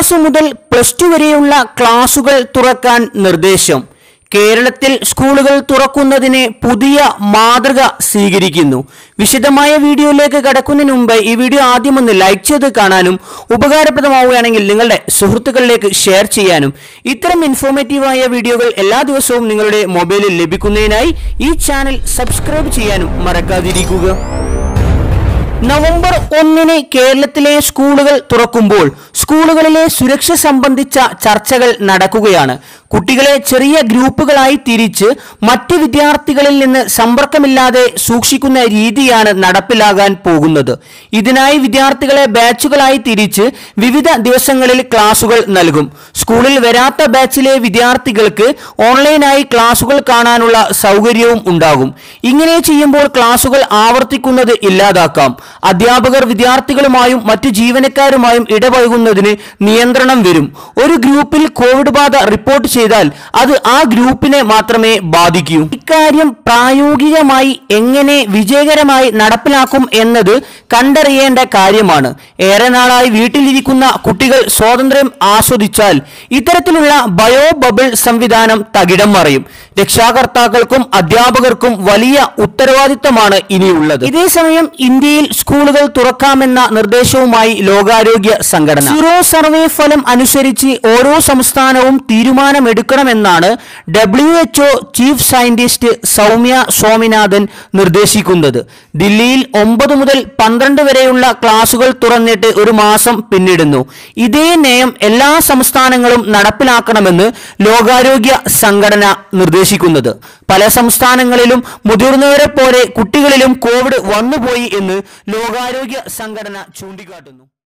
class മുതൽ plus two വരെയുള്ള ക്ലാസുകൾ തുറക്കാൻ നിർദ്ദേശം കേരളത്തിൽ സ്കൂളുകൾ തുറക്കുന്നതിന് പുതിയ മാതൃക സ്വീകരിക്കുന്നു വിശദമായ വീഡിയോയിലേക്ക് കടക്കുന്നതിന് മുമ്പ് ഈ വീഡിയോ ആദ്യം ഒന്ന് ലൈക്ക് ചെയ്ത് കാണാനും ഉപകാരപ്രദമാവുകയാണെങ്കിൽ നിങ്ങളുടെ സുഹൃത്തുക്കളിലേക്ക് ഷെയർ ചെയ്യാനും ഇത്തരം ഇൻഫോർമേറ്റീവായ വീഡിയോകൾ എല്ലാ ദിവസവും നിങ്ങളുടെ മൊബൈലിൽ ലഭിക്കുന്നതിനായി ഈ ചാനൽ സബ്സ്ക്രൈബ് ചെയ്യാനും മറക്കാതിരിക്കുക നവംബർ ഒന്നിന് കേരളത്തിലെ സ്കൂളുകൾ തുറക്കുമ്പോൾ സ്കൂളുകളിലെ സുരക്ഷ സംബന്ധിച്ച ചർച്ചകൾ നടക്കുകയാണ് കുട്ടികളെ ചെറിയ ഗ്രൂപ്പുകളായി തിരിച്ച് മറ്റ് വിദ്യാർത്ഥികളിൽ നിന്ന് സമ്പർക്കമില്ലാതെ സൂക്ഷിക്കുന്ന രീതിയാണ് നടപ്പിലാകാൻ പോകുന്നത് ഇതിനായി വിദ്യാർത്ഥികളെ ബാച്ചുകളായി തിരിച്ച് വിവിധ ദിവസങ്ങളിൽ ക്ലാസുകൾ നൽകും സ്കൂളിൽ വരാത്ത ബാച്ചിലെ വിദ്യാർത്ഥികൾക്ക് ഓൺലൈനായി ക്ലാസുകൾ കാണാനുള്ള സൗകര്യവും ഉണ്ടാകും ഇങ്ങനെ ചെയ്യുമ്പോൾ ക്ലാസുകൾ ആവർത്തിക്കുന്നത് ഇല്ലാതാക്കാം അധ്യാപകർ വിദ്യാർത്ഥികളുമായും മറ്റു ജീവനക്കാരുമായും ഇടപഴകുന്നതിന് നിയന്ത്രണം വരും ഒരു ഗ്രൂപ്പിൽ കോവിഡ് ബാധ റിപ്പോർട്ട് ചെയ്താൽ അത് ആ ഗ്രൂപ്പിനെ മാത്രമേ ബാധിക്കൂ ഇക്കാര്യം പ്രായോഗികമായി എങ്ങനെ വിജയകരമായി നടപ്പിലാക്കും എന്നത് കണ്ടറിയേണ്ട കാര്യമാണ് ഏറെ നാളായി വീട്ടിലിരിക്കുന്ന കുട്ടികൾ സ്വാതന്ത്ര്യം ആസ്വദിച്ചാൽ ഇത്തരത്തിലുള്ള ബയോ ബബിൾ സംവിധാനം തകിടം മറിയും രക്ഷാകർത്താക്കൾക്കും അധ്യാപകർക്കും വലിയ ഉത്തരവാദിത്തമാണ് ഇനിയുള്ളത് ഇതേസമയം ഇന്ത്യയിൽ സ്കൂളുകൾ തുറക്കാമെന്ന നിർദ്ദേശവുമായി ലോകാരോഗ്യ സംഘടന സീറോ സർവേ ഫലം അനുസരിച്ച് ഓരോ സംസ്ഥാനവും തീരുമാനമെടുക്കണമെന്നാണ് W HO chief scientist Soumya Swaminathan നിർദ്ദേശിക്കുന്നത് ദില്ലിയിൽ ഒമ്പത് മുതൽ പന്ത്രണ്ട് വരെയുള്ള ക്ലാസുകൾ തുറന്നിട്ട് ഒരു മാസം പിന്നിടുന്നു ഇതേ നയം എല്ലാ സംസ്ഥാനങ്ങളും നടപ്പിലാക്കണമെന്ന് ലോകാരോഗ്യ സംഘടന നിർദ്ദേശിക്കുന്നത് പല സംസ്ഥാനങ്ങളിലും മുതിർന്നവരെ പോലെ കുട്ടികളിലും കോവിഡ് വന്നുപോയി എന്ന് ലോകാരോഗ്യ സംഘടന ചൂണ്ടിക്കാട്ടുന്നു